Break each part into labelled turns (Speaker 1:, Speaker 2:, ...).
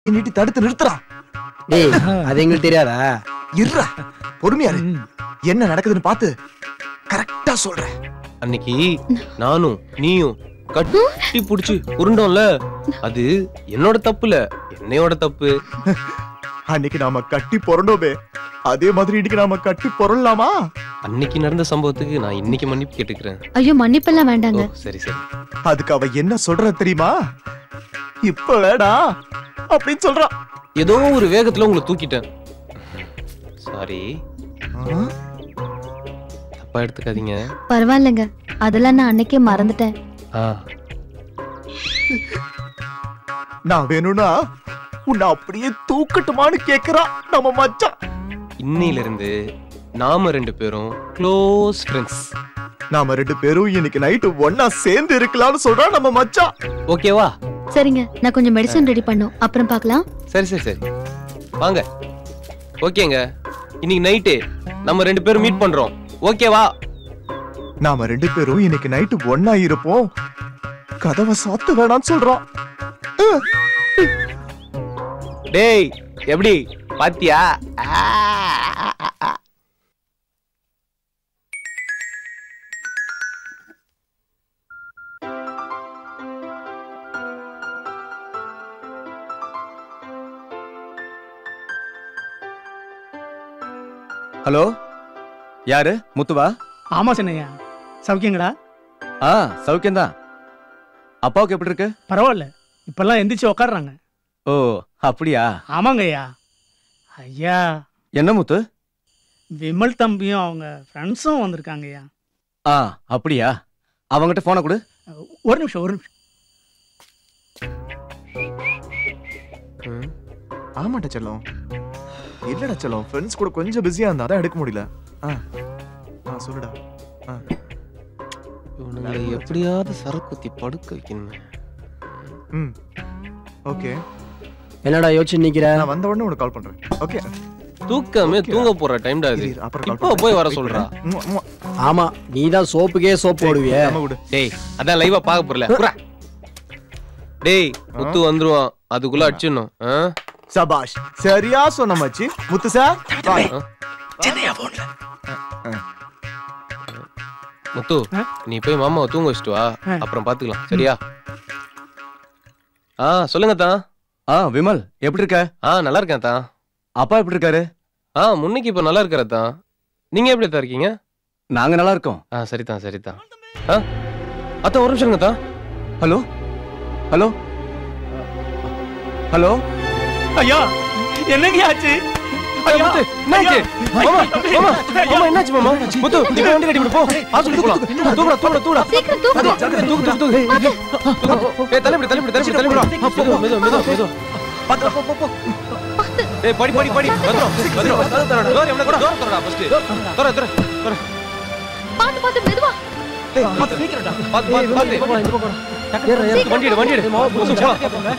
Speaker 1: நீட்டி தடுத்து நிறுத்துறா
Speaker 2: டேய் அது எங்களுக்கு தெரியாதா
Speaker 1: இருடா பொறுமையா இரு என்ன நடக்குதுன்னு பார்த்து கரெக்டா சொல்றேன்
Speaker 3: அன்னைக்கு நானும் நீயும் கட்டி புடிச்சு உருண்டோம்ல அது என்னோட தப்புல என்னையோட தப்பு
Speaker 1: அன்னைக்கு நாம கட்டி புரண்டோமே அதே மாதிரி இன்னைக்கு நாம கட்டி புரளலாமா
Speaker 3: அன்னைக்கு நடந்த சம்பவத்துக்கு நான் இன்னைக்கு மன்னிப்பு கேட்டுக்கிறேன்
Speaker 4: ஐயோ மன்னிப்பெல்லாம்
Speaker 3: ஓ
Speaker 4: வேண்டாங்க
Speaker 3: சரி சரி
Speaker 1: அதுக்கு அவ என்ன சொல்ற தெரியுமா இப்ப வேடா அப்படின்னு சொல்றா
Speaker 3: ஏதோ ஒரு வேகத்துல உங்களை தூக்கிட்டேன் சாரி
Speaker 1: ஆ?
Speaker 3: தப்பா எடுத்துக்காதீங்க
Speaker 4: பரவாயில்லைங்க அதெல்லாம் நான் அன்னைக்கே மறந்துட்டேன்
Speaker 3: ஆ
Speaker 1: நான் வேணும்னா உன்னை அப்படியே தூக்கட்டுமான்னு கேக்குறா நம்ம மச்சான்
Speaker 3: இன்னையில இருந்து நாம ரெண்டு பேரும் க்ளோஸ் ஃப்ரெண்ட்ஸ்
Speaker 1: நாம ரெண்டு பேரும் இன்னைக்கு நைட்டு ஒன்னா சேர்ந்து இருக்கலாம்னு சொல்றா நம்ம மச்சான்
Speaker 3: ஓகேவா
Speaker 4: சரிங்க நான் கொஞ்சம் மெடிசன் ரெடி பண்ணும் அப்புறம் பார்க்கலாம்
Speaker 3: சரி சரி சரி வாங்க ஓகேங்க இன்னைக்கு நைட்டு நம்ம ரெண்டு பேரும் மீட் பண்றோம் ஓகேவா
Speaker 1: நாம ரெண்டு பேரும் இன்னைக்கு நைட்டு ஒன்னா இருப்போம் கதவை சாத்த வேணாம்னு சொல்றான்
Speaker 3: டேய் எப்படி பாத்தியா
Speaker 5: ஹலோ யாரு முத்துவா
Speaker 6: ஆமா சின்னையா சௌக்கியங்களா
Speaker 5: ஆ சௌக்கியம்தான் அப்பாவுக்கு எப்படி இருக்கு
Speaker 6: பரவாயில்ல இப்பெல்லாம் எந்திரிச்சு உக்காடுறாங்க
Speaker 5: ஓ அப்படியா
Speaker 6: ஆமாங்க ஐயா ஐயா
Speaker 5: என்ன முத்து
Speaker 6: விமல் தம்பியும் அவங்க ஃப்ரெண்ட்ஸும் வந்திருக்காங்க ஐயா
Speaker 5: ஆ அப்படியா அவங்கிட்ட போனை கொடு
Speaker 6: ஒரு நிமிஷம் ஒரு நிமிஷம்
Speaker 3: ம்,
Speaker 1: ஆமாட்டா செல்லம் இல்லடா செல்லம் ஃப்ரெண்ட்ஸ் கூட கொஞ்சம் பிஸியா இருந்தா அதான் எடுக்க முடியல ஆ ஆ சொல்லுடா ஆ
Speaker 3: இவனுங்களை எப்படியாவது சரக்குத்தி படுக்க வைக்கணும்
Speaker 1: ம் ஓகே
Speaker 2: என்னடா யோசிச்சு நிக்கிற
Speaker 1: நான் வந்த உடனே உனக்கு கால் பண்றேன் ஓகே
Speaker 3: தூக்கமே தூங்க போற டைம்டா இது
Speaker 1: இரு, இரு, அப்புறம் call
Speaker 3: இப்போ
Speaker 1: பண்றேன்.
Speaker 3: போய் வர
Speaker 1: Wait
Speaker 3: சொல்றா
Speaker 1: பண்ணு. ம்ம், ம்ம்.
Speaker 2: ஆமா நீ தான் சோப்புக்கே சோப்பு போடுவிய
Speaker 1: டேய், நம்ம விடு.
Speaker 3: டேய் அதான் லைவா பார்க்க போறல புறா டேய் முத்து வந்துருவான் அதுக்குள்ள அடிச்சிடணும் ஆ?
Speaker 1: சபாஷ் சரியா சொன்ன மச்சி முத்து சார் வா.
Speaker 3: முத்து
Speaker 6: ஆ?
Speaker 3: நீ போய் மாமாவை தூங்க வச்சுட்டு வா
Speaker 6: ஆ.
Speaker 3: அப்புறம் பாத்துக்கலாம் சரியா ஆ சொல்லுங்க தான்
Speaker 5: ஆ விமல் எப்படி இருக்க
Speaker 3: ஆ நல்லா இருக்கேன் தான்
Speaker 5: அப்பா எப்படி இருக்காரு
Speaker 3: ஆ முன்னைக்கு இப்ப நல்லா இருக்கிற தான் நீங்க எப்படி தான் இருக்கீங்க
Speaker 5: நாங்க நல்லா இருக்கோம்
Speaker 3: ஆ சரிதான் சரிதான் ஆ அத்தான் ஒரு நிமிஷம் இருங்க தான்
Speaker 5: ஹலோ ஹலோ ஹலோ
Speaker 6: ஐயா என்னங்க ஆச்சு ஐயா
Speaker 3: என்னாச்சு மாமா மாமா மாமா என்னாச்சு மாமா முத்து நீ போய் வண்டி கட்டி விடு போ ஹாஸ்பிடல் போலாம் தூக்குடா தூக்குடா தூக்குடா
Speaker 4: சீக்கிரம் தூக்கு
Speaker 3: தூக்கு தூக்கு தூக்கு ஏய் தலைப்பிடி தலைப்பிடி தலைப்பிடி தலைப்பிடி மெது மெது மெது மெது பாத்து போ போ போ ஏய் படி படி படி வந்துரும் வந்துரும் டோர் எவ்வளவு கூட டோர் தரடா ஃபர்ஸ்ட் தர தர தர
Speaker 4: பாத்து பாத்து மெதுவா
Speaker 3: ஏய் பாத்து பாத்து பாத்து பாத்து வண்டி எடு வண்டி எடு முத்து போலாம்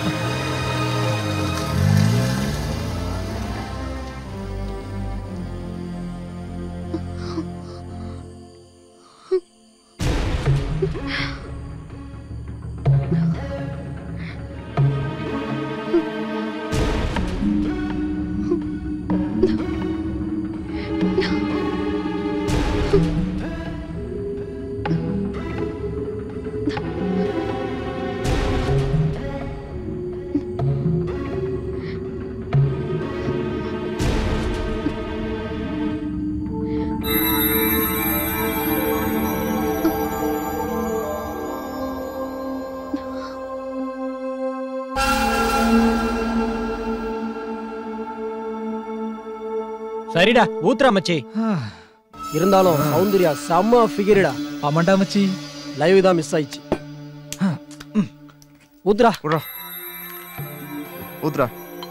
Speaker 7: சரிடா ஊத்துறா மச்சி
Speaker 2: இருந்தாலும் சௌந்தர்யா செம்ம ஃபிகர்டா
Speaker 7: ஆமாண்டா மச்சி
Speaker 2: லைவ் தான் மிஸ் ஆயிடுச்சு ஊத்துடா
Speaker 1: ஊத்துடா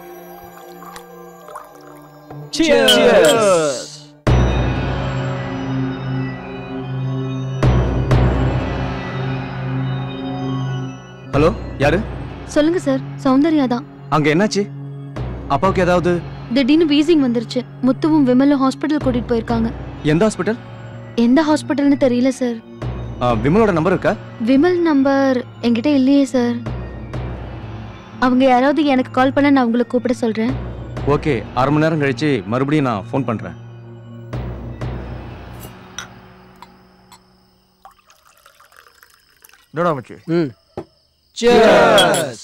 Speaker 5: ஹலோ யாரு
Speaker 4: சொல்லுங்க சார் சௌந்தர்யா தான்
Speaker 5: அங்க என்னாச்சு அப்பாவுக்கு ஏதாவது
Speaker 4: திடீர்னு வீசிங் வந்துருச்சு முத்துவும் விமலும் ஹாஸ்பிட்டல் கூட்டிட்டு போயிருக்காங்க
Speaker 5: எந்த ஹாஸ்பிட்டல்
Speaker 4: எந்த ஹாஸ்பிட்டல்னு தெரியல சார்
Speaker 5: விமலோட நம்பர் இருக்கா
Speaker 4: விமல் நம்பர் என்கிட்ட இல்லையே சார் அவங்க யாராவது எனக்கு கால் பண்ண நான் உங்களை கூப்பிட சொல்றேன்
Speaker 5: ஓகே அரை மணி நேரம் கழிச்சு மறுபடியும் நான் ஃபோன் பண்றேன்
Speaker 1: என்னடா மச்சி
Speaker 2: ம் Cheers.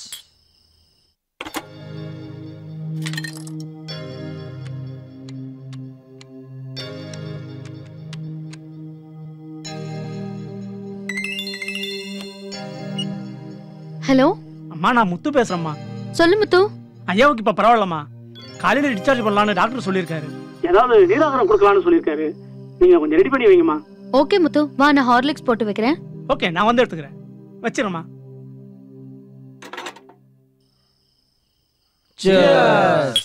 Speaker 4: ஹலோ
Speaker 6: அம்மா நான் முத்து பேசுறேம்மா
Speaker 4: சொல்லு முத்து
Speaker 6: ஐயாவுக்கு இப்ப பரவாயில்லம்மா காலையில டிஸ்சார்ஜ் பண்ணலாம்னு டாக்டர் சொல்லியிருக்காரு ஏதாவது நீராகாரம் கொடுக்கலாம்னு சொல்லியிருக்காரு நீங்க கொஞ்சம் ரெடி பண்ணி வைங்கம்மா
Speaker 4: ஓகே முத்து வா நான் ஹார்லிக்ஸ் போட்டு வைக்கிறேன்
Speaker 6: ஓகே நான் வந்து எடுத்துக்கிறேன் வச்சிருமா
Speaker 2: Cheers.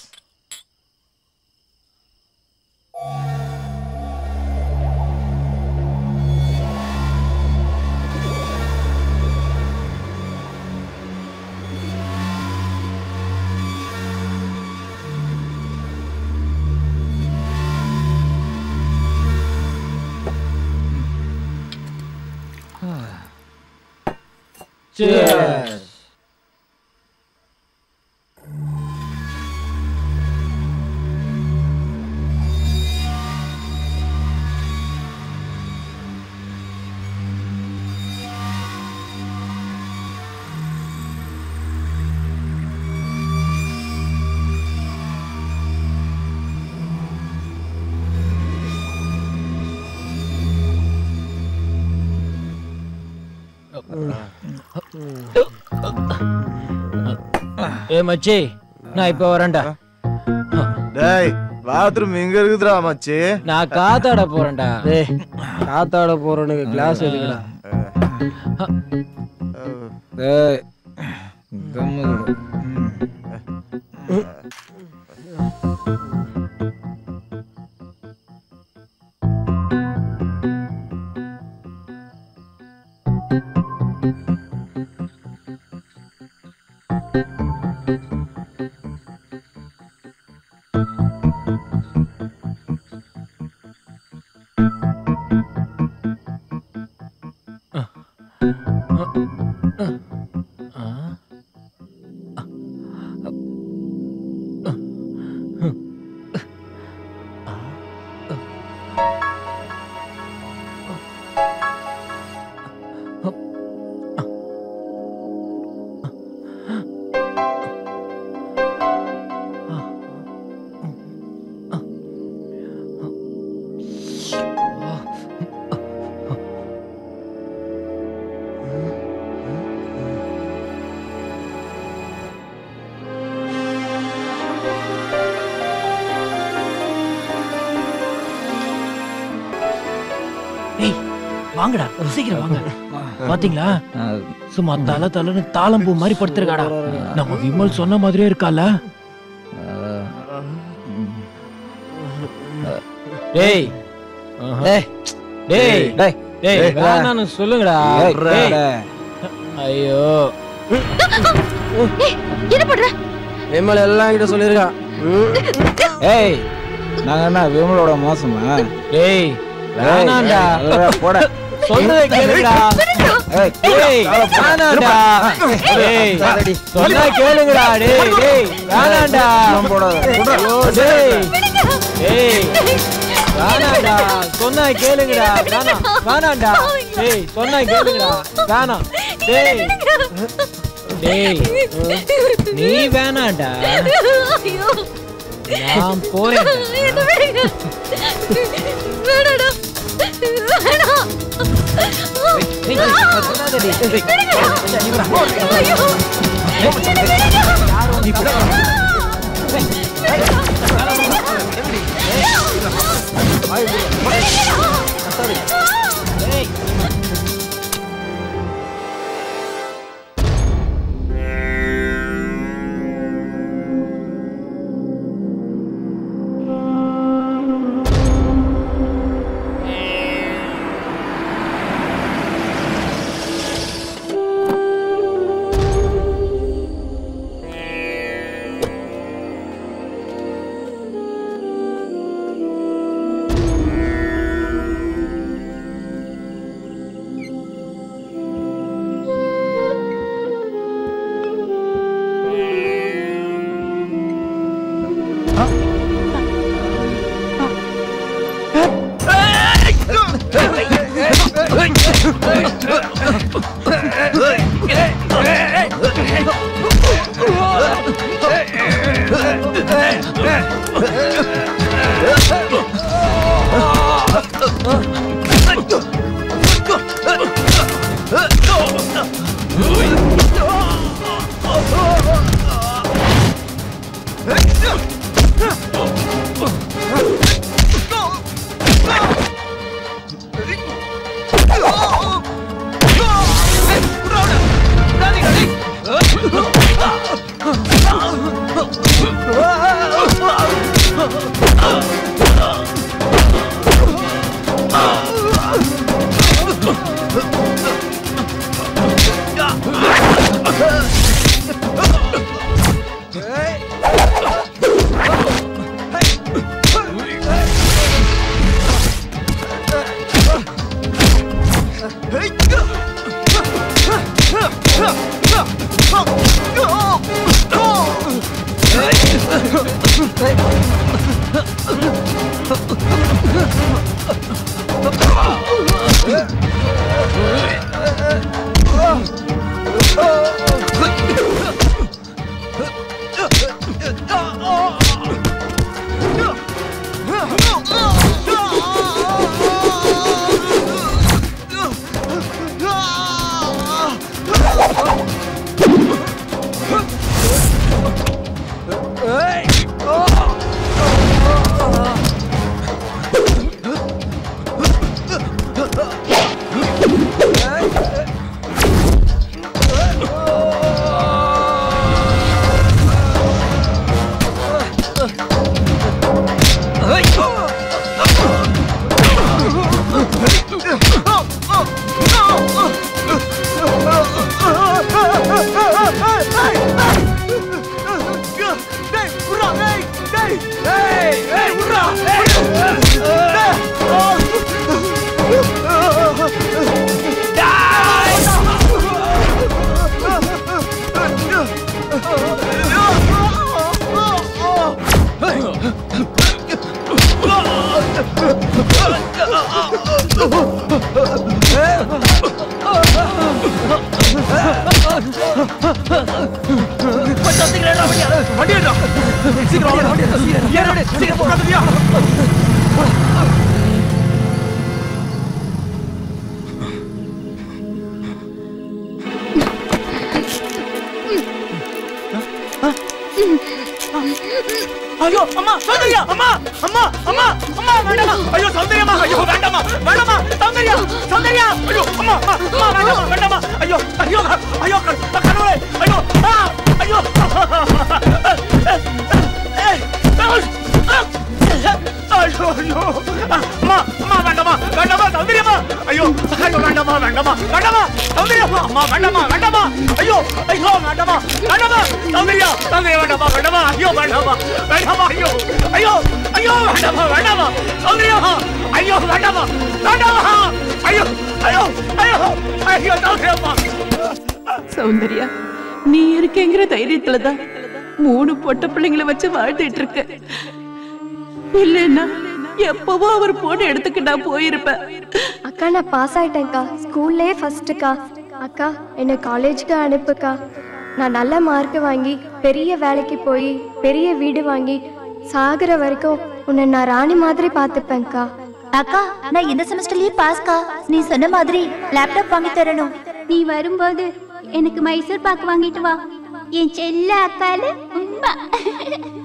Speaker 2: Cheers.
Speaker 7: ஏ மச்சி நான் இப்ப வரேன்டா
Speaker 1: டேய் பாத்ரூம் எங்க இருக்குதுடா மச்சி
Speaker 7: நான் காத்தாட போறேன்டா
Speaker 2: டேய் காத்தாட போறவனுக்கு கிளாஸ் எதுக்குடா
Speaker 1: அஹ்,
Speaker 7: ஏய் வாங்கடா சீக்கிரம் வாங்க பாத்தீங்களா சும்மா தல தலன்னு தாளம் பூ மாதிரி படுத்திருக்காடா நம்ம விமல் சொன்ன மாதிரியே இருக்கால டேய்
Speaker 2: டேய்
Speaker 7: டேய்
Speaker 2: டேய்
Speaker 7: டேய் வேணான்னு சொல்லுங்கடா டேய். ஐயோ
Speaker 4: ஏய், என்ன பண்ற
Speaker 2: விமல் எல்லாம் கிட்ட சொல்லியிருக்கான் ம்.
Speaker 8: ஏய் நாங்க என்ன விமலோட மோசமா
Speaker 7: டேய் வேணாம்டா
Speaker 8: போட
Speaker 7: சொல்றதை கேளுடா
Speaker 8: ஏய்
Speaker 7: டேய் வேணாம்டா டேய் சொன்னா கேளுங்கடா டேய் டேய் வேணாம்டா ஐயோ, டேய் டேய் வேணாம்டா சொன்னா கேளுங்கடா வேணாம் வேணாம்டா டேய் சொன்னா கேளுங்கடா வேணாம் டேய் டேய் நீ வேணாம்டா நான் போறேன் ஐயோ அம்மா சௌந்தர்யா அம்மா அம்மா அம்மா அம்மா வேண்டாமா ஐயோ சௌந்தர்யமா ஐயோ வேண்டாமா வேண்டாமா சௌந்தர்யா சௌந்தர்யா ஐயோ அம்மா அம்மா அம்மா வேண்டாமா வேண்டாமா ஐயோ ஐயோ ஐயோ கண்- கடவுளே ஐயோ ஆ, ஐயோ ஏய், ஐயோ ஐயோ அம்மா அம்மா வேண்டாமா வேண்டாமா சௌந்தர்யமா ஐயோ ஐயோ வேண்டாமா வேண்டாமா வேண்டாமா சௌந்தர்யமா அம்மா வேண்டாமா வேண்டாமா ஐயோ ஐயோ வேண்டாமா வேண்டாமா சௌந்தர்யா சௌந்தர்யா வேண்டாமா வேண்டாமா ஐயோ வேண்டாமா வேண்டாமா ஐயோ ஐயோ ஐயோ வேண்டாமா வேண்டாமா சௌந்தர்யா ஐயோ வேண்டாமா வேண்டாமா ஐயோ ஐயோ ஐயோ ஐயோ சௌந்தர்யம்மா
Speaker 9: சௌந்தர்யா நீ இருக்கேங்கிற தைரியத்துல தான் மூணு பொட்ட பிள்ளைங்களை வச்சு வாழ்ந்துட்டு இருக்க இல்லைன்னா எப்பவோ அவர் போன இடத்துக்கு நான் போயிருப்பேன்
Speaker 10: அக்கா நான் பாஸ் ஆயிட்டேன்க்கா ஸ்கூல்லே ஃபர்ஸ்ட்டுக்கா அக்கா என்னை காலேஜுக்கு அனுப்புக்கா நான் நல்ல மார்க் வாங்கி பெரிய வேலைக்கு போய் பெரிய வீடு வாங்கி சாகுற வரைக்கும் உன்னை நான் ராணி மாதிரி பார்த்துப்பேன்க்கா
Speaker 11: அக்கா நான் இந்த செமஸ்டர்லயே பாஸ்கா நீ சொன்ன மாதிரி லேப்டாப் வாங்கி தரணும்
Speaker 4: நீ வரும்போது எனக்கு மைசூர் பாக்கு வாங்கிட்டு வா என் செல்ல அக்கால உம்மா